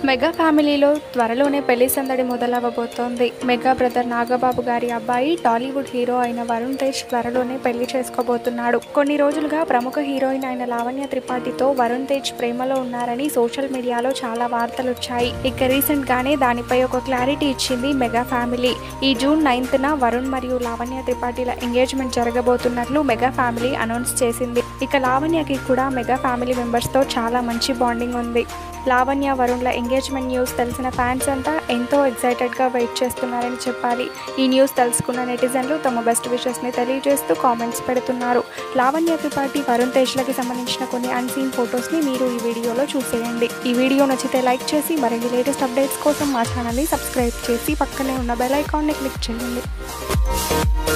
mega ఫ్యామిలీలో త్వరలోనే పెళ్లి సందడి మొదలవ్వబోతోంది మెగా బ్రదర్ నాగబాబు గారి అబ్బాయి టాలీవుడ్ హీరో అయిన వరుణ్ తేజ్ త్వరలోనే పెళ్లి చేసుకోబోతున్నాడు కొన్ని రోజులుగా ప్రముఖ హీరోయిన్ అయిన లావణ్య త్రిపాఠితో వరుణ్ తేజ్ ప్రేమలో ఉన్నారని సోషల్ మీడియాలో చాలా వార్తలు వచ్చాయి ఇక రీసెంట్ గానే దానిపై ఒక క్లారిటీ ఇచ్చింది మెగా ఫ్యామిలీ ఈ జూన్ నైన్త్ న వరుణ్ మరియు లావణ్య త్రిపాఠిల ఎంగేజ్మెంట్ జరగబోతున్నట్లు మెగా ఫ్యామిలీ అనౌన్స్ చేసింది ఇక లావణ్యకి కూడా మెగా ఫ్యామిలీ మెంబర్స్ తో చాలా మంచి బాండింగ్ ఉంది లావణ్య వరుణ్ల ఎంగేజ్మెంట్ న్యూస్ తెలిసిన ఫ్యాన్స్ అంతా ఎంతో ఎక్సైటెడ్గా వెయిట్ చేస్తున్నారని చెప్పాలి ఈ న్యూస్ తెలుసుకున్న నెటిజన్లు తమ బెస్ట్ విషెస్ని తెలియజేస్తూ కామెంట్స్ పెడుతున్నారు లావణ్య త్రిపాఠి వరుణ్ తేజ్లకి సంబంధించిన కొన్ని అన్సీన్ ఫొటోస్ని మీరు ఈ వీడియోలో చూసేయండి ఈ వీడియో నచ్చితే లైక్ చేసి మరిన్ని లేటెస్ట్ అప్డేట్స్ కోసం మా ఛానల్ని సబ్స్క్రైబ్ చేసి పక్కనే ఉన్న బెల్ ఐకాన్ని క్లిక్ చేయండి